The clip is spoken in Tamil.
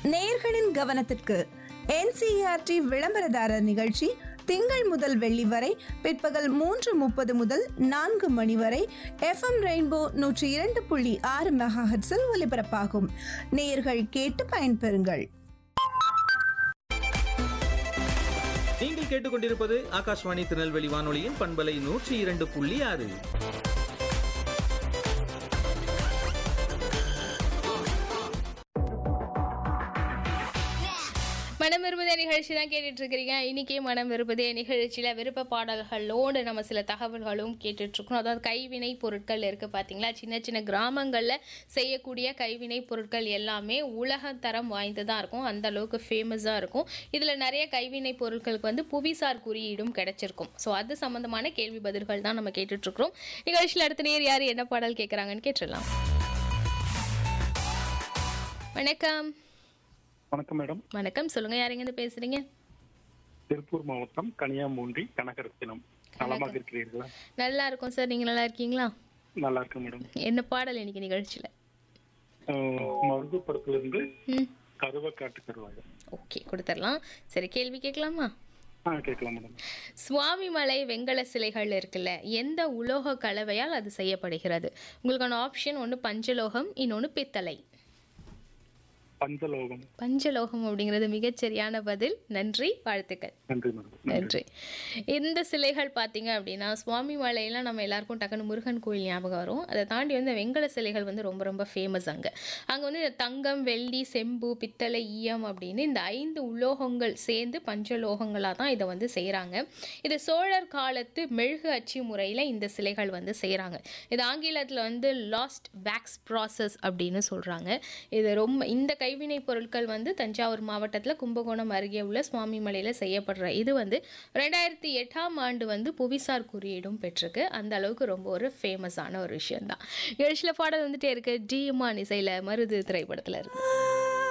நேயர்களின் கவனத்திற்கு என்சிஆர்டி விளம்பரதாரர் நிகழ்ச்சி திங்கள் முதல் வெள்ளி வரை பிற்பகல் மூன்று முப்பது முதல் நான்கு மணி வரை எஃப்எம் ரெயின்போ நூற்றி இரண்டு புள்ளி ஆறு மெகாஹெட்ஸில் ஒலிபரப்பாகும் நேயர்கள் கேட்டு பயன்பெறுங்கள் நீங்கள் கேட்டுக்கொண்டிருப்பது ஆகாஷ்வாணி திருநெல்வேலி வானொலியின் பண்பலை நூற்றி இரண்டு புள்ளி ஆறு மனம் விரும்புதே நிகழ்ச்சி தான் கேட்டுட்டு இருக்கிறீங்க இன்னைக்கு மனம் விரும்புதே நிகழ்ச்சியில் விருப்ப பாடல்களோடு நம்ம சில தகவல்களும் கேட்டுட்டு இருக்கோம் அதாவது கைவினை பொருட்கள் இருக்கு பார்த்தீங்களா சின்ன சின்ன கிராமங்களில் செய்யக்கூடிய கைவினை பொருட்கள் எல்லாமே உலக தரம் வாய்ந்ததாக இருக்கும் அந்த அளவுக்கு ஃபேமஸாக இருக்கும் இதில் நிறைய கைவினை பொருட்களுக்கு வந்து புவிசார் குறியீடும் கிடைச்சிருக்கும் ஸோ அது சம்மந்தமான கேள்வி பதில்கள் தான் நம்ம கேட்டுட்டு இருக்கிறோம் நிகழ்ச்சியில் அடுத்த நேர் யார் என்ன பாடல் கேட்குறாங்கன்னு கேட்டுடலாம் வணக்கம் வணக்கம் மேடம் வணக்கம் சொல்லுங்க யாருங்க பேசுறீங்க திருப்பூர் மாவட்டம் கனியாமூண்டி கனகரத்தினம் நலமாக இருக்கிறீர்களா நல்லா இருக்கும் சார் நீங்க நல்லா இருக்கீங்களா நல்லா இருக்கேன் மேடம் என்ன பாடல் இன்னைக்கு நிகழ்ச்சியில அஹ், மருது படத்திலிருந்து ம் கருவ காட்டு கருவாங்க ஓகே கொடுத்துடலாம் சரி கேள்வி கேட்கலாமா ஆ கேட்கலாம் மேடம் சுவாமிமலை வெங்கல சிலைகள் இருக்குல்ல எந்த உலோக கலவையால் அது செய்யப்படுகிறது உங்களுக்கான ஆப்ஷன் ஒன்று பஞ்சலோகம் இன்னொன்று பித்தளை பஞ்சலோகம் பஞ்சலோகம் அப்படிங்கிறது மிகச்சரியான பதில் நன்றி வாழ்த்துக்கள் நன்றி மேடம் நன்றி இந்த சிலைகள் பார்த்தீங்க அப்படின்னா சுவாமி மலையெல்லாம் நம்ம எல்லாருக்கும் டக்குனு முருகன் கோயில் ஞாபகம் வரும் அதை தாண்டி வந்து வெங்கல சிலைகள் வந்து ரொம்ப ரொம்ப ஃபேமஸ் அங்கே அங்கே வந்து இந்த தங்கம் வெள்ளி செம்பு பித்தளை ஈயம் அப்படின்னு இந்த ஐந்து உலோகங்கள் சேர்ந்து பஞ்சலோகங்களாக தான் இதை வந்து செய்கிறாங்க இது சோழர் காலத்து மெழுகு அச்சு முறையில் இந்த சிலைகள் வந்து செய்கிறாங்க இது ஆங்கிலத்தில் வந்து லாஸ்ட் வேக்ஸ் ப்ராசஸ் அப்படின்னு சொல்கிறாங்க இது ரொம்ப இந்த கைவினை பொருட்கள் வந்து தஞ்சாவூர் மாவட்டத்தில் கும்பகோணம் அருகே உள்ள சுவாமி மலையில் செய்யப்படுற இது வந்து ரெண்டாயிரத்தி எட்டாம் ஆண்டு வந்து புவிசார் குறியீடும் பெற்றிருக்கு அந்த அளவுக்கு ரொம்ப ஒரு ஃபேமஸான ஒரு விஷயம்தான் நிகழ்ச்சியில் பாடல் வந்துட்டே இருக்கு டிஎம்ஆன் இசையில் மருது திரைப்படத்தில் இருக்கு